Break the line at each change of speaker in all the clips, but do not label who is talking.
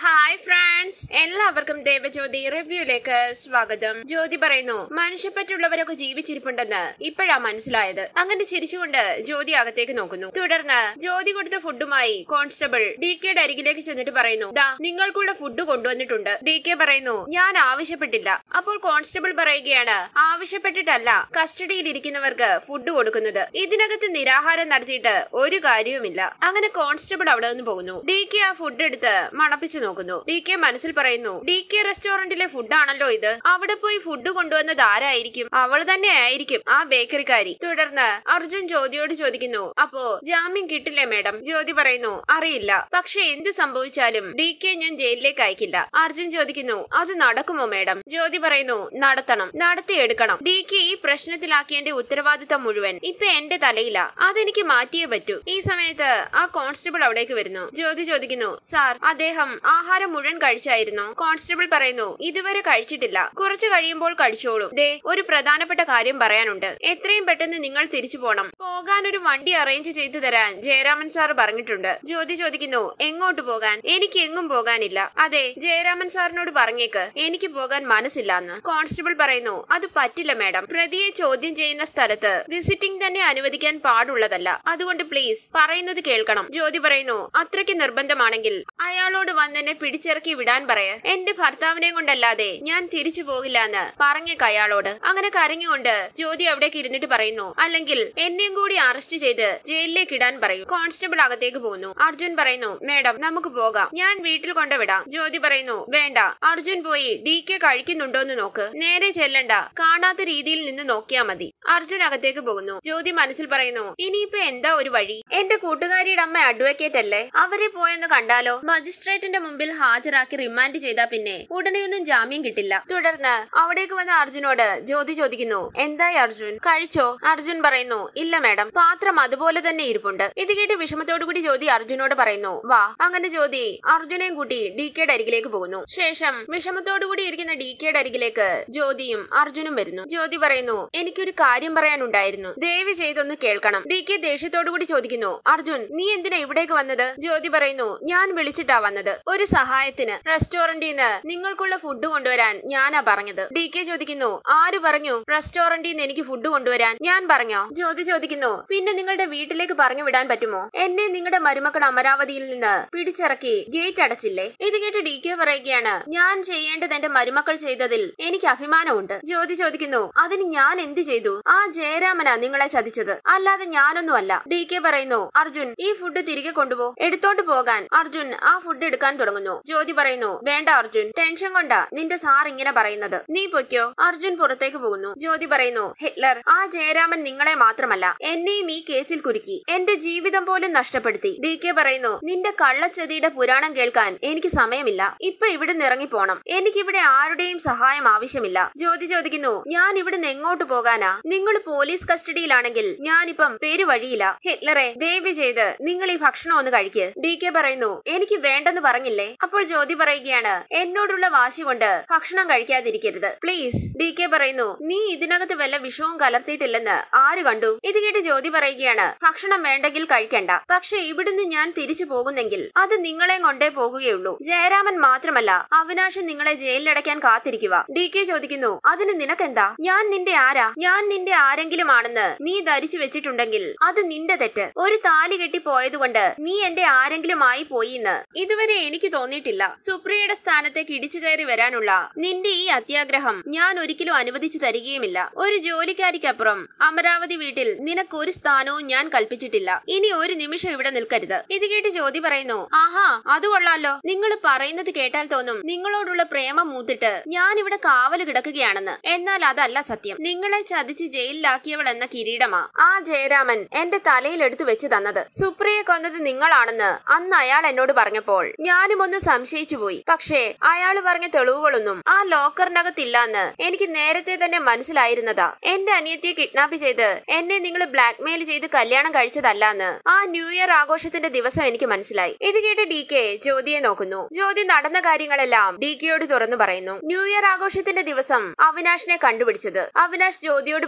hi friends എല്ലാവർക്കും ദേവജ്യോതി റിവ്യൂലേക്ക് സ്വാഗതം ജ്യോതി പറയുന്നു മനുഷ്യപ്പറ്റുള്ളവരൊക്കെ ജീവിച്ചിരിപ്പുണ്ടെന്ന് ഇപ്പോഴാ മനസ്സിലായത് അങ്ങനെ ചിരിച്ചുകൊണ്ട് ജ്യോതി അകത്തേക്ക് നോക്കുന്നു തുടർന്ന് ജ്യോതി കൊടുത്ത ഫുഡുമായി കോൺസ്റ്റബിൾ ഡി കെയുടെ അരികിലേക്ക് ചെന്നിട്ട് പറയുന്നു ദാ നിങ്ങൾക്കുള്ള ഫുഡ് കൊണ്ടുവന്നിട്ടുണ്ട് ഡി കെ പറയുന്നു ഞാൻ ആവശ്യപ്പെട്ടില്ല അപ്പോൾ കോൺസ്റ്റബിൾ പറയുകയാണ് ആവശ്യപ്പെട്ടിട്ടല്ല കസ്റ്റഡിയിൽ ഇരിക്കുന്നവർക്ക് ഫുഡ് കൊടുക്കുന്നത് ഇതിനകത്ത് നിരാഹാരം നടത്തിയിട്ട് ഒരു കാര്യവുമില്ല അങ്ങനെ കോൺസ്റ്റബിൾ അവിടെ നിന്ന് പോകുന്നു ഡി കെ ആ ഫുഡ് എടുത്ത് മണപ്പിച്ചു നോക്കുന്നു ഡി കെ മനസ്സിൽ പറയുന്നു ഡി കെ റെസ്റ്റോറന്റിലെ ഫുഡാണല്ലോ ഇത് അവിടെ പോയി ഫുഡ് കൊണ്ടുവന്നത് ആരായിരിക്കും അവൾ തന്നെ ആയിരിക്കും ആ ബേക്കറിക്കാരി തുടർന്ന് അർജുൻ ജ്യോതിയോട് ചോദിക്കുന്നു അപ്പോ ജാമ്യം കിട്ടില്ലേ മേഡം ജ്യോതി പറയുന്നു അറിയില്ല പക്ഷെ എന്തു സംഭവിച്ചാലും ഡി കെ ഞാൻ ജയിലിലേക്ക് അയക്കില്ല അർജുൻ ചോദിക്കുന്നു അത് നടക്കുമോ മേഡം ജ്യോതി പറയുന്നു നടത്തണം നടത്തിയെടുക്കണം ഡി കെ ഈ പ്രശ്നത്തിലാക്കിയതിന്റെ ഉത്തരവാദിത്തം മുഴുവൻ ഇപ്പൊ എന്റെ തലയിലാ അതെനിക്ക് മാറ്റിയേ പറ്റൂ ഈ സമയത്ത് ആ കോൺസ്റ്റബിൾ അവിടേക്ക് വരുന്നു ജ്യോതി ചോദിക്കുന്നു സാർ അദ്ദേഹം ആഹാരം മുഴുവൻ കഴിച്ചായിരുന്നു കോൺസ്റ്റബിൾ പറയുന്നു ഇതുവരെ കഴിച്ചിട്ടില്ല കുറച്ച് കഴിയുമ്പോൾ കഴിച്ചോളൂ ദേ ഒരു പ്രധാനപ്പെട്ട കാര്യം പറയാനുണ്ട് എത്രയും പെട്ടെന്ന് നിങ്ങൾ തിരിച്ചു പോണം പോകാൻ ഒരു വണ്ടി അറേഞ്ച് ചെയ്തു തരാൻ ജയരാമൻ സാർ പറഞ്ഞിട്ടുണ്ട് ജ്യോതി ചോദിക്കുന്നു എങ്ങോട്ട് പോകാൻ എനിക്ക് എങ്ങും പോകാനില്ല അതെ ജയരാമൻ സാറിനോട് പറഞ്ഞേക്ക് എനിക്ക് പോകാൻ മനസ്സില്ലാന്ന് കോൺസ്റ്റബിൾ പറയുന്നു അത് പറ്റില്ല മാഡം പ്രതിയെ ചോദ്യം ചെയ്യുന്ന സ്ഥലത്ത് വിസിറ്റിംഗ് തന്നെ അനുവദിക്കാൻ പാടുള്ളതല്ല അതുകൊണ്ട് പ്ലീസ് പറയുന്നത് കേൾക്കണം ജ്യോതി പറയുന്നു അത്രയ്ക്ക് നിർബന്ധമാണെങ്കിൽ അയാളോട് വന്നെന്നെ പിടിച്ചിറക്കി വിടാൻ പറയ എന്റെ ഭർത്താവിനെ കൊണ്ടല്ലാതെ ഞാൻ തിരിച്ചു പോകില്ല എന്ന് പറഞ്ഞേക്ക് അയാളോട് അങ്ങനെ കരഞ്ഞുകൊണ്ട് ജ്യോതി അവിടേക്ക് ഇരുന്നിട്ട് പറയുന്നു അല്ലെങ്കിൽ എന്നെയും കൂടി അറസ്റ്റ് ചെയ്ത് ജയിലിലേക്ക് ഇടാൻ പറയൂ കോൺസ്റ്റബിൾ അകത്തേക്ക് പോകുന്നു അർജുൻ പറയുന്നു മേഡം നമുക്ക് പോകാം ഞാൻ വീട്ടിൽ കൊണ്ടുവിടാം ജ്യോതി പറയുന്നു വേണ്ട അർജുൻ പോയി ഡി കെ കഴിക്കുന്നുണ്ടോന്ന് നോക്ക് നേരെ ചെല്ലണ്ട കാണാത്ത രീതിയിൽ നിന്ന് നോക്കിയാ മതി അർജുൻ അകത്തേക്ക് പോകുന്നു ജ്യോതി മനസ്സിൽ പറയുന്നു ഇനിയിപ്പോ എന്താ ഒരു വഴി എന്റെ കൂട്ടുകാരിയുടെ അമ്മ അഡ്വക്കേറ്റ് അല്ലേ അവരെ പോയെന്ന് കണ്ടാലോ മജിസ്ട്രേറ്റിന്റെ മുമ്പിൽ ഹാജരാക്കി റിമാൻഡ് ചെയ്താ പിന്നെ ഉടനെയൊന്നും ജാമ്യം കിട്ടില്ല തുടർന്ന് അവിടേക്ക് വന്ന അർജുനോട് ജ്യോതി ചോദിക്കുന്നു എന്തായി അർജുൻ കഴിച്ചോ അർജുൻ പറയുന്നു ഇല്ല മാഡം പാത്രം അതുപോലെ തന്നെ ഇരിപ്പുണ്ട് ഇത് കേട്ട് വിഷമത്തോടുകൂടി ജ്യോതി അർജുനോട് പറയുന്നു വാ അങ്ങനെ ജ്യോതി അർജുനെയും കൂട്ടി ഡി കെയുടെ അരികിലേക്ക് പോകുന്നു ശേഷം വിഷമത്തോടുകൂടി ഇരിക്കുന്ന ഡി കെയുടെ അരികിലേക്ക് ജ്യോതിയും അർജുനും വരുന്നു ജ്യോതി പറയുന്നു എനിക്കൊരു കാര്യം പറയാനുണ്ടായിരുന്നു ദയവ് ചെയ്തൊന്ന് കേൾക്കണം ഡി കെ ദേഷ്യത്തോടുകൂടി ചോദിക്കുന്നു അർജുൻ നീ എന്തിനാ ഇവിടേക്ക് വന്നത് ജ്യോതി പറയുന്നു ഞാൻ വിളിച്ചിട്ടാ വന്നത് ഒരു സഹായത്തിന് റെസ്റ്റോറന്റിൽ നിന്ന് നിങ്ങൾക്കുള്ള ഫുഡ് കൊണ്ടുവരാൻ ഞാനാ പറഞ്ഞത് ഡി കെ ചോദിക്കുന്നു ആര് പറഞ്ഞു റെസ്റ്റോറന്റിൽ നിന്ന് എനിക്ക് ഫുഡ് കൊണ്ടുവരാൻ ഞാൻ പറഞ്ഞോ ജ്യോതി ചോദിക്കുന്നു പിന്നെ നിങ്ങളുടെ വീട്ടിലേക്ക് പറഞ്ഞു വിടാൻ പറ്റുമോ എന്നെ നിങ്ങളുടെ മരുമക്കൾ അമരാവതിയിൽ നിന്ന് പിടിച്ചിറക്കി ഗേറ്റ് അടച്ചില്ലേ ഇത് കേട്ട് ഡി കെ പറയുകയാണ് ഞാൻ ചെയ്യേണ്ടത് എന്റെ മരുമക്കൾ ചെയ്തതിൽ എനിക്ക് അഭിമാനമുണ്ട് ജ്യോതി ചോദിക്കുന്നു അതിന് ഞാൻ എന്ത് ചെയ്തു ആ ജയരാമനാ നിങ്ങളെ ചതിച്ചത് അല്ലാതെ ഞാനൊന്നുമല്ല ഡി കെ പറയുന്നു അർജുൻ ഈ ഫുഡ് തിരികെ കൊണ്ടുപോ എടുത്തോണ്ട് പോകാൻ അർജുൻ ആ ഫുഡ് എടുക്കാൻ തുടങ്ങുന്നു ജ്യോതി പറയുന്നു വേണ്ട അർജുൻ ടെൻഷൻ കൊണ്ടാ നിന്റെ സാർ ഇങ്ങനെ പറയുന്നത് നീ പൊയ്ക്കോ അർജുൻ പുറത്തേക്ക് പോകുന്നു ജ്യോതി പറയുന്നു ഹിറ്റ്ലർ ആ ജയരാമൻ നിങ്ങളെ മാത്രമല്ല എന്നെയും ഈ കേസിൽ കുരുക്കി എന്റെ ജീവിതം പോലും നഷ്ടപ്പെടുത്തി ഡി കെ പറയുന്നു നിന്റെ കള്ളച്ചതിയുടെ പുരാണം കേൾക്കാൻ എനിക്ക് സമയമില്ല ഇപ്പൊ ഇവിടെ ഇറങ്ങിപ്പോണം എനിക്കിവിടെ ആരുടെയും സഹായം ആവശ്യമില്ല ജ്യോതി ചോദിക്കുന്നു ഞാൻ ഇവിടുന്ന് എങ്ങോട്ട് പോകാനാ നിങ്ങൾ പോലീസ് കസ്റ്റഡിയിലാണെങ്കിൽ ഞാനിപ്പം പേരുവഴിയില്ല ഹിറ്റ്ലറെ ദയവ് ചെയ്ത് നിങ്ങൾ ഈ ഭക്ഷണം ഒന്ന് കഴിക്ക് ഡി കെ പറയുന്നു എനിക്ക് വേണ്ടെന്ന് പറഞ്ഞില്ലേ അപ്പോൾ ജ്യോതി പറയുകയാണ് എന്നോടുള്ള വാശി കൊണ്ട് ഭക്ഷണം കഴിക്കാതിരിക്കരുത് പ്ലീസ് ഡി കെ പറയുന്നു നീ ഇതിനകത്ത് വല്ല വിഷവും കലർത്തിയിട്ടില്ലെന്ന് ആര് കണ്ടു ഇത് കേട്ട് ജ്യോതി പറയുകയാണ് ഭക്ഷണം വേണ്ടെങ്കിൽ കഴിക്കണ്ട പക്ഷെ ഇവിടുന്ന് ഞാൻ തിരിച്ചു പോകുന്നെങ്കിൽ അത് നിങ്ങളെ കൊണ്ടേ പോകുകയുള്ളൂ ജയരാമൻ മാത്രമല്ല അവിനാശൻ നിങ്ങളെ ജയിലിലടയ്ക്കാൻ കാത്തിരിക്കുക ഡി കെ ചോദിക്കുന്നു അതിന് നിനക്കെന്താ ഞാൻ നിന്റെ ആരാ ഞാൻ നിന്റെ ആരെങ്കിലും ആണെന്ന് നീ ധരിച്ചു വെച്ചിട്ടുണ്ടെങ്കിൽ അത് നിന്റെ തെറ്റ് ഒരു താലി കെട്ടി പോയതുകൊണ്ട് നീ എന്റെ ആരെങ്കിലും ആയി പോയിന്ന് ഇതുവരെ എനിക്ക് തോന്നിയിട്ടില്ല സുപ്രിയയുടെ സ്ഥാനത്തേക്ക് ഇടിച്ചു കയറി വരാനുള്ള നിന്റെ ഈ അത്യാഗ്രഹം ഞാൻ ഒരിക്കലും അനുവദിച്ചു തരികയുമില്ല ഒരു ജോലിക്കാരിക്കപ്പുറം അമരാവതി വീട്ടിൽ നിനക്കൊരു സ്ഥാനവും ഞാൻ കൽപ്പിച്ചിട്ടില്ല ഇനി ഒരു നിമിഷം ഇവിടെ നിൽക്കരുത് ഇത് കേട്ട് ജ്യോതി പറയുന്നു ആഹാ അത് കൊള്ളാലോ നിങ്ങൾ പറയുന്നത് കേട്ടാൽ തോന്നും നിങ്ങളോടുള്ള പ്രേമം മൂത്തിട്ട് ഞാൻ ഇവിടെ കാവല് കിടക്കുകയാണെന്ന് എന്നാൽ അതല്ല സത്യം നിങ്ങളെ ചതിച്ച് ജയിലിലാക്കിയവൾ എന്ന കിരീടമാ ആ ജയരാമൻ എന്റെ തലയിൽ എടുത്തു വെച്ച് തന്നത് സുപ്രിയെ കൊന്നത് നിങ്ങളാണെന്ന് അന്ന് അയാൾ എന്നോട് പറഞ്ഞപ്പോൾ ഞാനും ഒന്ന് സംശയിച്ചു പോയി പക്ഷേ അയാൾ പറഞ്ഞ തെളിവുകളൊന്നും ആ ലോക്കറിനകത്തില്ലാന്ന് എനിക്ക് നേരത്തെ തന്നെ മനസ്സിലായിരുന്നതാ എന്റെ അനിയത്തിയെ കിഡ്നാപ്പ് ചെയ്ത് എന്നെ നിങ്ങൾ ബ്ലാക്ക്മെയിൽ ചെയ്ത് കല്യാണം കഴിച്ചതല്ലാന്ന് ആ ന്യൂ ഇയർ ആഘോഷത്തിന്റെ ദിവസം എനിക്ക് മനസ്സിലായി ഇത് കേട്ട് ഡി കെ ജ്യോതിയെ നോക്കുന്നു ജ്യോതി നടന്ന കാര്യങ്ങളെല്ലാം ഡി കെയോട് തുറന്നു പറയുന്നു ന്യൂ ഇയർ ആഘോഷത്തിന്റെ ദിവസം അവിനാഷിനെ കണ്ടുപിടിച്ചത് അവിനാഷ് ജ്യോതിയോട്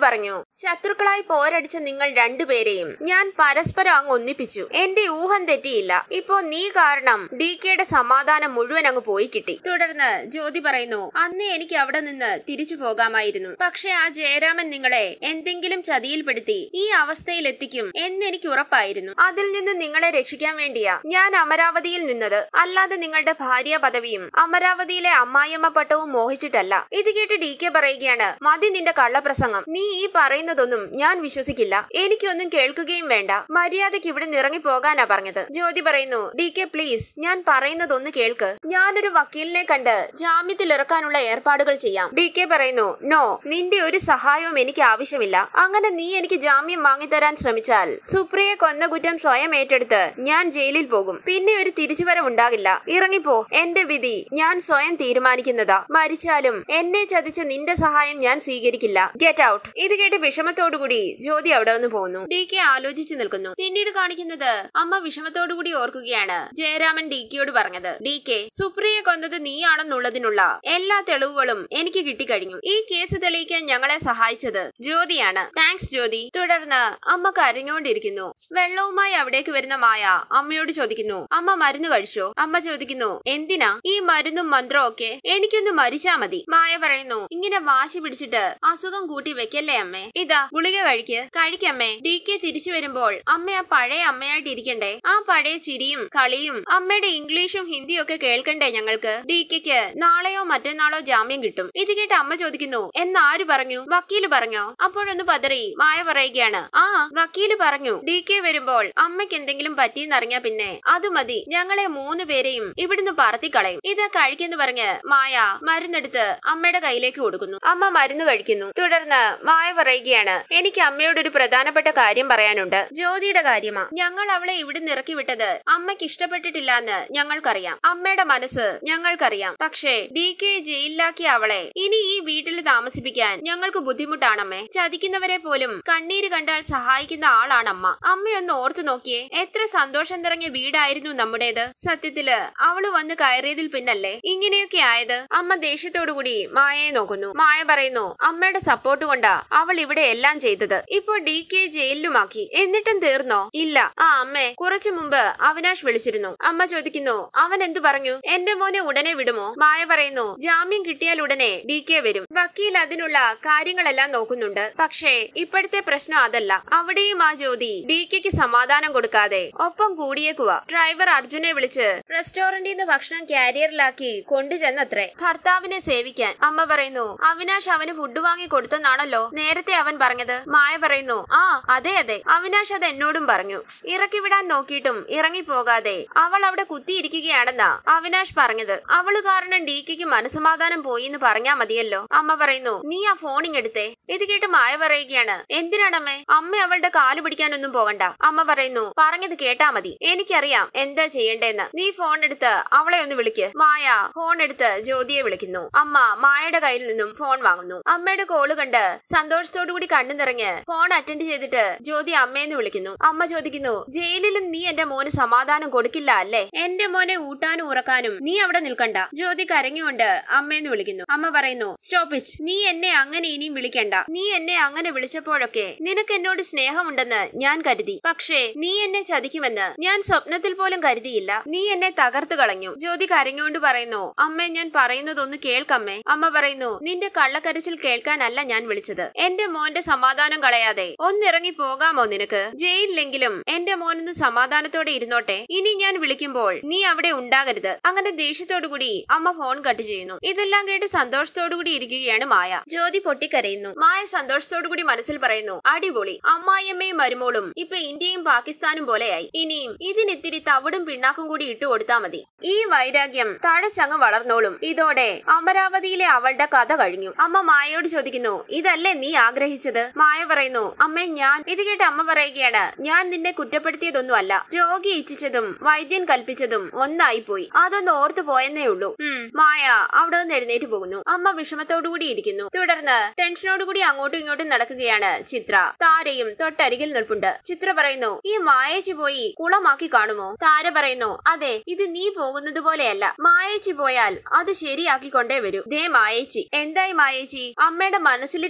പറഞ്ഞു ശത്രുക്കളായി പോരടിച്ച നിങ്ങൾ രണ്ടുപേരെയും ഞാൻ പരസ്പരം അങ്ങ് ഒന്നിപ്പിച്ചു എന്റെ ഊഹം തെറ്റിയില്ല ഇപ്പോ നീ കാരണം ഡി കെയുടെ സമാധാനം മുഴുവൻ അങ്ങ് പോയി കിട്ടി തുടർന്ന് ജ്യോതി പറയുന്നു അന്നേ എനിക്ക് അവിടെ നിന്ന് തിരിച്ചു പോകാമായിരുന്നു പക്ഷെ ആ ജയരാമൻ നിങ്ങളെ എന്തെങ്കിലും ചതിയിൽപ്പെടുത്തി ഈ അവസ്ഥയിൽ എത്തിക്കും എന്നെനിക്ക് ഉറപ്പായിരുന്നു അതിൽ നിന്ന് നിങ്ങളെ രക്ഷിക്കാൻ വേണ്ടിയാ ഞാൻ അമരാവതിയിൽ നിന്നത് അല്ലാതെ നിങ്ങളുടെ ഭാര്യ പദവിയും അമരാവതിയിലെ അമ്മായിയമ്മ പട്ടവും മോഹിച്ചിട്ടല്ല ഇത് കേട്ട് ഡി കെ പറയുകയാണ് മതി നിന്റെ കള്ളപ്രസംഗം നീ ഈ പറയുന്നതൊന്നും ഞാൻ വിശ്വസിക്കില്ല എനിക്കൊന്നും കേൾക്കുകയും വേണ്ട മര്യാദയ്ക്ക് ഇവിടെ നിറങ്ങി പോകാനാ പറഞ്ഞത് ജ്യോതി പറയുന്നു ഡി കെ പ്ലീസ് ഞാൻ പറയുന്നതൊന്ന് കേൾക്ക് ഞാനൊരു വക്കീലിനെ കണ്ട് ജാമ്യത്തിൽ ഇറക്കാനുള്ള ഏർപ്പാടുകൾ ചെയ്യാം ഡി കെ പറയുന്നു നോ നിന്റെ ഒരു സഹായവും എനിക്ക് ആവശ്യമില്ല അങ്ങനെ നീ എനിക്ക് ജാമ്യം വാങ്ങിത്തരാൻ ശ്രമിച്ചാൽ സുപ്രിയെ കൊന്ന കുറ്റം സ്വയം ഏറ്റെടുത്ത് ഞാൻ ജയിലിൽ പോകും പിന്നെ ഒരു തിരിച്ചുവരവുണ്ടാകില്ല ഇറങ്ങിപ്പോ എന്റെ വിധി ഞാൻ സ്വയം തീരുമാനിക്കുന്നതാ മരിച്ചാലും എന്നെ ചതിച്ച നിന്റെ സഹായം ഞാൻ സ്വീകരിക്കില്ല ഗെറ്റ് ഔട്ട് ഇത് കേട്ട് വിഷമത്തോടുകൂടി ജ്യോതി അവിടെ നിന്ന് പോകുന്നു ഡി കെ ആലോചിച്ചു നിൽക്കുന്നു പിന്നീട് കാണിക്കുന്നത് അമ്മ വിഷമത്തോടുകൂടി ഓർക്കുകയാണ് ജയരാമൻ ഡി കെയോട് പറഞ്ഞത് ഡി കെ സുപ്രിയെ കൊന്നത് നീയാണെന്നുള്ളതിനുള്ള എല്ലാ തെളിവുകളും എനിക്ക് കിട്ടിക്കഴിഞ്ഞു ഈ കേസ് തെളിയിക്കാൻ ഞങ്ങളെ സഹായിച്ചത് ജ്യോതിയാണ് താങ്ക്സ് ജ്യോതി തുടർന്ന് അമ്മ കരഞ്ഞുകൊണ്ടിരിക്കുന്നു വെള്ളവുമായി അവിടേക്ക് വരുന്ന മായ അമ്മയോട് ചോദിക്കുന്നു അമ്മ മരുന്ന് കഴിച്ചോ അമ്മ ചോദിക്കുന്നു എന്തിനാ ഈ മരുന്നും മന്ത്രവും ഒക്കെ എനിക്കൊന്ന് മരിച്ചാ മതി മായ പറയുന്നു ഇങ്ങനെ വാശി പിടിച്ചിട്ട് അസുഖം കൂട്ടി വെക്കല്ലേ അമ്മേ ഇതാ ഗുളിക കഴിക്ക് കഴിക്കമ്മേ ഡി കെ തിരിച്ചു വരുമ്പോൾ അമ്മ ആ പഴയ അമ്മയായിട്ട് ഇരിക്കണ്ടേ ആ പഴയ ചിരിയും കളിയും അമ്മയുടെ ഇംഗ്ലീഷും ഹിന്ദിയും ഒക്കെ കേൾക്കണ്ടേ ഞങ്ങൾക്ക് ഡി കെക്ക് നാളെയോ മറ്റന്നാളോ ജാമ്യം കിട്ടും ഇത് കേട്ട് അമ്മ ചോദിക്കുന്നു എന്നാര് പറഞ്ഞു വക്കീല് പറഞ്ഞോ അപ്പോഴൊന്ന് പതറി മായ പറയുകയാണ് ആ വക്കീല് പറഞ്ഞു ഡി കെ വരുമ്പോൾ അമ്മയ്ക്ക് എന്തെങ്കിലും പറ്റിയെന്നറിഞ്ഞാ പിന്നെ അത് മതി ഞങ്ങളെ മൂന്ന് പേരെയും ഇവിടുന്ന് പറത്തിക്കളയും ഇത് കഴിക്കെന്ന് പറഞ്ഞ് മായ മരുന്നെടുത്ത് അമ്മയുടെ കയ്യിലേക്ക് കൊടുക്കുന്നു അമ്മ മരുന്ന് കഴിക്കുന്നു തുടർന്ന് മായ പറയുകയാണ് എനിക്ക് അമ്മയോട് ഒരു പ്രധാനപ്പെട്ട കാര്യം പറയാനുണ്ട് ജ്യോതിയുടെ കാര്യമാ ഞങ്ങൾ അവളെ ഇവിടുന്ന് ഇറക്കി വിട്ടത് അമ്മയ്ക്ക് ഇഷ്ടപ്പെട്ടിട്ടില്ല എന്ന് ഞങ്ങൾക്കറിയാം അമ്മയുടെ മനസ്സ് ഞങ്ങൾക്കറിയാം പക്ഷേ ഡി കെ ജയിലിലാക്കിയ അവളെ ഇനി ഈ വീട്ടിൽ താമസിപ്പിക്കാൻ ഞങ്ങൾക്ക് ബുദ്ധിമുട്ടാണമ്മേ ചതിക്കുന്നവരെ പോലും കണ്ണീര് കണ്ടാൽ സഹായിക്കുന്ന ആളാണ് അമ്മ അമ്മയൊന്ന് ഓർത്തു നോക്കിയേ എത്ര സന്തോഷം നിറഞ്ഞ വീടായിരുന്നു നമ്മുടേത് സത്യത്തില് അവള് വന്ന് കയറിയതിൽ പിന്നല്ലേ ഇങ്ങനെയൊക്കെ ആയത് അമ്മ ദേഷ്യത്തോടുകൂടി മായയെ നോക്കുന്നു മായ പറയുന്നു അമ്മയുടെ സപ്പോർട്ട് കൊണ്ടാ അവൾ ഇവിടെ എല്ലാം ചെയ്തത് ഇപ്പോൾ ഡി കെ ജയിലിലുമാക്കി എന്നിട്ടും തീർന്നോ ഇല്ല ആ അമ്മേ കുറച്ചു മുമ്പ് അവിനാഷ് വിളിച്ചിരുന്നു അമ്മ ചോദിക്കുന്നു അവൻ എന്തു പറഞ്ഞു എന്റെ മോനെ ഉടനെ വിടുമോ മായ പറയുന്നു ജാമ്യം കിട്ടിയാൽ ഉടനെ ഡി കെ വരും വക്കീൽ അതിനുള്ള കാര്യങ്ങളെല്ലാം നോക്കുന്നുണ്ട് പക്ഷേ ഇപ്പോഴത്തെ പ്രശ്നം അതല്ല അവിടെയും ആ ജ്യോതി ഡി കെക്ക് സമാധാനം കൊടുക്കാതെ ഒപ്പം കൂടിയേക്കുവാ ഡ്രൈവർ അർജുനെ വിളിച്ച് റെസ്റ്റോറന്റിൽ നിന്ന് ഭക്ഷണം കാരിയറിലാക്കി കൊണ്ടുചെന്നത്രേ ഭർത്താവിനെ സേവിക്കാൻ അമ്മ പറയുന്നു അവിനാഷ് അവന് ഫുഡ് വാങ്ങി കൊടുത്തെന്നാണല്ലോ നേരത്തെ അവൻ പറഞ്ഞത് മായ പറയുന്നു ആ അതെ അതെ അവിനാഷ് അത് എന്നോടും പറഞ്ഞു ഇറക്കി വിടാൻ നോക്കിയിട്ടും ഇറങ്ങിപ്പോകാതെ അവൾ അവിടെ കുത്തിയിരിക്കുകയാണെന്നാ അവിനാഷ് പറഞ്ഞത് അവള് കാരണം ഡി കെക്ക് മനസമാധാനം പോയി എന്ന് പറഞ്ഞാ മതിയല്ലോ അമ്മ പറയുന്നു നീ ആ ഫോണിങ് എടുത്തേ ഇത് കേട്ട് മായ പറയുകയാണ് എന്തിനാണമ്മേ അമ്മ അവളുടെ കാല് പിടിക്കാനൊന്നും പോകണ്ട അമ്മ പറയുന്നു പറഞ്ഞത് കേട്ടാ മതി എനിക്കറിയാം എന്താ ചെയ്യണ്ടേന്ന് നീ ഫോൺ എടുത്ത് അവളെ ഒന്ന് വിളിക്ക് മായ ഫോൺ എടുത്ത് ജ്യോതിയെ വിളിക്കുന്നു അമ്മ മായയുടെ കയ്യിൽ നിന്നും ഫോൺ വാങ്ങുന്നു അമ്മയുടെ കോള് കണ്ട് സന്തോഷത്തോടു കൂടി കണ്ണു നിറഞ്ഞ് ഫോൺ അറ്റൻഡ് ചെയ്തിട്ട് ജ്യോതി അമ്മയെന്ന് വിളിക്കുന്നു അമ്മ ചോദിക്കുന്നു ജയിലിലും നീ എന്റെ മോന് സമാധാനം കൊടുക്കില്ല അല്ലേ എന്റെ മോനെ ഊട്ടാനും ഉറക്കാനും നീ അവിടെ നിൽക്കണ്ട ജ്യോതി കരഞ്ഞുകൊണ്ട് അമ്മയെന്ന് വിളിക്കുന്നു അമ്മ പറയുന്നു സ്റ്റോപ്പ് ഇറ്റ് നീ എന്നെ അങ്ങനെ ഇനിയും വിളിക്കണ്ട നീ എന്നെ അങ്ങനെ വിളിച്ചപ്പോഴൊക്കെ നിനക്ക് എന്നോട് സ്നേഹമുണ്ടെന്ന് ഞാൻ കരുതി പക്ഷേ നീ എന്നെ ചതിക്കുമെന്ന് ഞാൻ സ്വപ്നത്തിൽ പോലും കരുതിയില്ല നീ എന്നെ തകർത്തു കളഞ്ഞു ജ്യോതി കരഞ്ഞുകൊണ്ട് പറയുന്നു അമ്മേ ഞാൻ പറയുന്നതൊന്ന് കേൾക്കമ്മേ അമ്മ പറയുന്നു നിന്റെ കള്ളക്കരച്ചിൽ കേൾക്കാനല്ല ഞാൻ വിളിച്ചത് എന്റെ മോന്റെ സമാധാനം കളയാതെ ഒന്നിറങ്ങി പോകാമോ നിനക്ക് ജയിലിലെങ്കിലും എന്റെ മോനൊന്ന് സമാധാനത്തോടെ ഇരുന്നോട്ടെ ഇനി ഞാൻ വിളിക്കുമ്പോൾ നീ അവിടെ ഉണ്ടാകരുത് അങ്ങനെ ദേഷ്യത്തോടുകൂടി അമ്മ ഫോൺ കട്ട് ചെയ്യുന്നു ഇതെല്ലാം കേട്ട് സന്തോഷത്തോടുകൂടി ഇരിക്കുകയാണ് മായ ജ്യോതി പൊട്ടിക്കരയുന്നു മായ സന്തോഷത്തോടുകൂടി മനസ്സിൽ പറയുന്നു അടിപൊളി അമ്മായിയമ്മയും മരുമോളും ഇപ്പൊ ഇന്ത്യയും പാകിസ്ഥാനും പോലെയായി ഇനിയും ഇതിനിത്തിരി തവിടും പിണ്ണാക്കും കൂടി ഇട്ടു കൊടുത്താ മതി ഈ വൈരാഗ്യം തഴച്ചങ്ങ് വളർന്നോളും ഇതോടെ അമരാവതിയിലെ അവളുടെ കഥ കഴിഞ്ഞു അമ്മ മായയോട് ചോദിക്കുന്നു ഇതല്ലേ നീ ആഗ്രഹിച്ചത് മായ പറയുന്നു അമ്മേ ഞാൻ ഇത് കേട്ട് അമ്മ പറയുകയാണ് ഞാൻ നിന്നെ കുറ്റപ്പെടുത്തിയതൊന്നുമല്ല രോഗി ഇച്ഛിച്ചതും വൈദ്യൻ കൽപ്പിച്ചതും ഒന്നായി പോയി അതൊന്ന് ഓർത്തു പോയെന്നേ ഉള്ളൂ ഉം മായ അവിടെ നിന്ന് എഴുന്നേറ്റ് പോകുന്നു അമ്മ വിഷമത്തോടുകൂടി ഇരിക്കുന്നു തുടർന്ന് ടെൻഷനോടുകൂടി അങ്ങോട്ടും ഇങ്ങോട്ടും നടക്കുകയാണ് ചിത്ര താരയും തൊട്ടരികിൽ നിൽപ്പുണ്ട് ചിത്ര പറയുന്നു ഈ മായേച്ചി പോയി കുളമാക്കി കാണുമോ താര പറയുന്നു അതെ ഇത് നീ പോകുന്നത് പോലെയല്ല മായേച്ചി പോയാൽ അത് ശരിയാക്കിക്കൊണ്ടേ വരൂ ദേ മായേച്ചി എന്തായി മായേച്ചി അമ്മയുടെ മനസ്സിലിരിപ്പ് എന്താണെന്ന്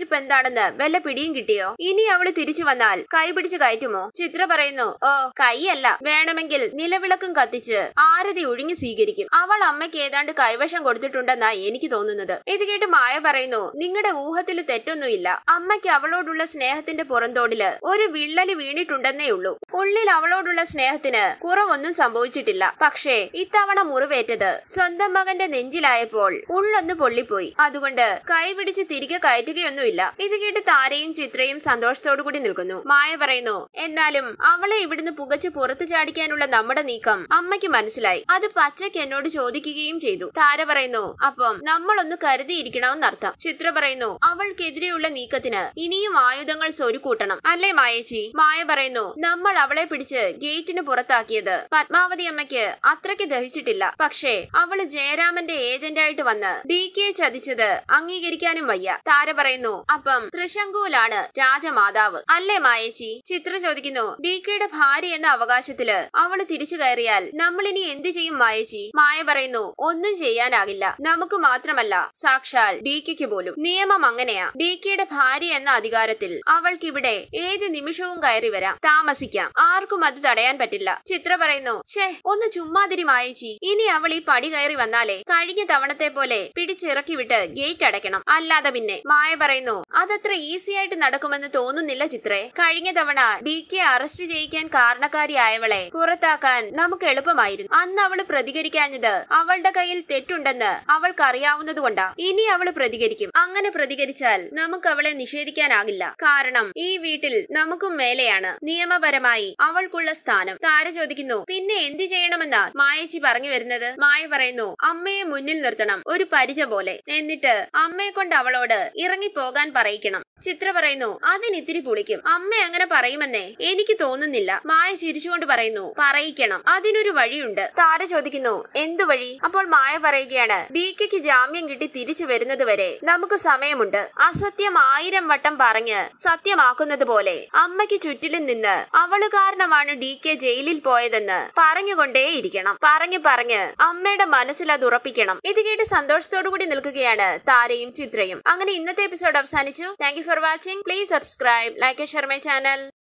ആളാണെന്ന് വല്ല പിടിയും കിട്ടിയോ ഇനി അവള് തിരിച്ചു വന്നാൽ കൈ പിടിച്ച് കയറ്റുമോ ചിത്ര പറയുന്നു ഓ കൈയല്ല വേണമെങ്കിൽ നിലവിളക്കും കത്തിച്ച് ആരതി ഒഴുങ്ങി സ്വീകരിക്കും അവൾ അമ്മയ്ക്ക് ഏതാണ്ട് കൈവശം കൊടുത്തിട്ടുണ്ടെന്നാ എനിക്ക് തോന്നുന്നത് ഇത് കേട്ട് മായ പറയുന്നു നിങ്ങളുടെ ഊഹത്തിൽ തെറ്റൊന്നുമില്ല അമ്മയ്ക്ക് അവളോടുള്ള സ്നേഹത്തിന്റെ പുറന്തോടില് ഒരു വിള്ളല് വീണിട്ടുണ്ടെന്നേ ഉള്ളൂ ഉള്ളിൽ അവളോടുള്ള സ്നേഹത്തിന് കുറവൊന്നും സംഭവിച്ചിട്ടില്ല പക്ഷേ ഇത്തവണ മുറിവേറ്റത് സ്വന്തം മകന്റെ നെഞ്ചിലായപ്പോൾ ഉള്ളൊന്ന് പൊള്ളിപ്പോയി അതുകൊണ്ട് കൈ പിടിച്ച് തിരികെ കയറ്റുകയൊന്നുമില്ല ഇത് കേട്ട് താരയും ചിത്രയും സന്തോഷത്തോടു കൂടി നിൽക്കുന്നു മായ പറയുന്നു എന്നാലും അവളെ ഇവിടുന്ന് പുകച്ച് പുറത്തു ചാടിക്കാനുള്ള നമ്മുടെ നീക്കം അമ്മയ്ക്ക് മനസ്സിലായി അത് പച്ചയ്ക്ക് എന്നോട് ചോദിക്കുകയും ചെയ്തു താര പറയുന്നു അപ്പം നമ്മളൊന്ന് കരുതിയിരിക്കണമെന്നർത്ഥം ചിത്ര പറയുന്നു അവൾക്കെതിരെയുള്ള നീക്കത്തിന് ഇനിയും ആയുധങ്ങൾ സ്വരുക്കൂട്ടണം അല്ലേ മായേച്ചി മായ പറയുന്നു നമ്മൾ അവളെ പിടിച്ച് ഗേറ്റിന് പുറത്താക്കിയത് പത്മാവതി അമ്മയ്ക്ക് അത്രയ്ക്ക് ദഹിച്ചിട്ടില്ല പക്ഷേ അവള് ജയരാമന്റെ ഏജന്റായിട്ട് വന്ന് ഡി കെ ചതിച്ചത് അംഗീകരിക്കാനും വയ്യ താര പറയുന്നു അപ്പം തൃശങ്കൂലാണ് രാജമാതാവ് അല്ലേ മായേച്ചി ചിത്ര ചോദിക്കുന്നു ഡി കെയുടെ ഭാര്യ എന്ന അവകാശത്തില് അവള് തിരിച്ചു കയറിയാൽ നമ്മൾ ഇനി എന്ത് ചെയ്യും മായേച്ചി മായ പറയുന്നു ഒന്നും ചെയ്യാനാകില്ല നമുക്ക് മാത്രമല്ല സാക്ഷാൽ ഡി കെക്ക് പോലും നിയമം അങ്ങനെയാ ഡി കെയുടെ ഭാര്യ എന്ന അധികാരത്തിൽ അവൾക്കിവിടെ ഏത് നിമിഷവും കയറി വരാം താമസിക്കാം ആർക്കും അത് തടയാൻ പറ്റില്ല ചിത്ര പറയുന്നു ഷേ ഒന്ന് ചുമ്മാതിരി മായേച്ചി ഇനി അവൾ ഈ പടി കയറി വന്നാലേ കഴിഞ്ഞ തവണത്തെ പോലെ പിടിച്ചിറക്കി വിട്ട് ഗേറ്റ് അടയ്ക്കണം അല്ലാതെ പിന്നെ മായ പറയുന്നു അതത്ര ഈസി ആയിട്ട് നടക്കുമെന്ന് തോന്നുന്നില്ല ചിത്രേ കഴിഞ്ഞ തവണ ഡി കെ അറസ്റ്റ് ചെയ്യിക്കാൻ കാരണക്കാരിയായവളെ പുറത്താക്കാൻ നമുക്ക് എളുപ്പമായിരുന്നു അന്ന് അവള് പ്രതികരിക്കാഞ്ഞത് അവളുടെ കയ്യിൽ തെറ്റുണ്ടെന്ന് അവൾക്ക് അറിയാവുന്നതുകൊണ്ടാ ഇനി അവള് പ്രതികരിക്കും അങ്ങനെ പ്രതികരിച്ചാൽ നമുക്ക് അവളെ നിഷേധിക്കാനാകില്ല കാരണം ഈ വീട്ടിൽ നമുക്കും മേലെയാണ് നിയമപരമായി അവൾക്കുള്ള സ്ഥാനം താര ചോദിക്കുന്നു പിന്നെ എന്ത് ചെയ്യണമെന്നാ മായച്ചി പറഞ്ഞു വരുന്നത് മായ പറയുന്നു അമ്മയെ മുന്നിൽ നിർത്തണം ഒരു പരിച പോലെ എന്നിട്ട് അമ്മയെ കൊണ്ട് അവളോട് ഇറങ്ങിപ്പോകാൻ പറയിക്കണം ചിത്ര പറയുന്നു അതിനിത്തിരി പുളിക്കും അമ്മ അങ്ങനെ പറയുമെന്നേ എനിക്ക് തോന്നുന്നില്ല മായ ചിരിച്ചുകൊണ്ട് പറയുന്നു പറയിക്കണം അതിനൊരു വഴിയുണ്ട് താര ചോദിക്കുന്നു എന്തു വഴി അപ്പോൾ മായ പറയുകയാണ് ഡി കെക്ക് ജാമ്യം കിട്ടി തിരിച്ചു വരുന്നത് വരെ നമുക്ക് സമയമുണ്ട് അസത്യം ആയിരം വട്ടം പറഞ്ഞ് സത്യമാക്കുന്നത് പോലെ അമ്മയ്ക്ക് ചുറ്റിലും നിന്ന് അവള് കാരണമാണ് ഡി കെ ജയിലിൽ പോയതെന്ന് പറഞ്ഞുകൊണ്ടേയിരിക്കണം പറഞ്ഞു പറഞ്ഞ് അമ്മയുടെ മനസ്സിൽ അത് ഉറപ്പിക്കണം ഇത് കേട്ട് സന്തോഷത്തോടു കൂടി നിൽക്കുകയാണ് താരയും ചിത്രയും അങ്ങനെ ഇന്നത്തെ എപ്പിസോഡ് അവസാനിച്ചു thank you for watching please subscribe like share my channel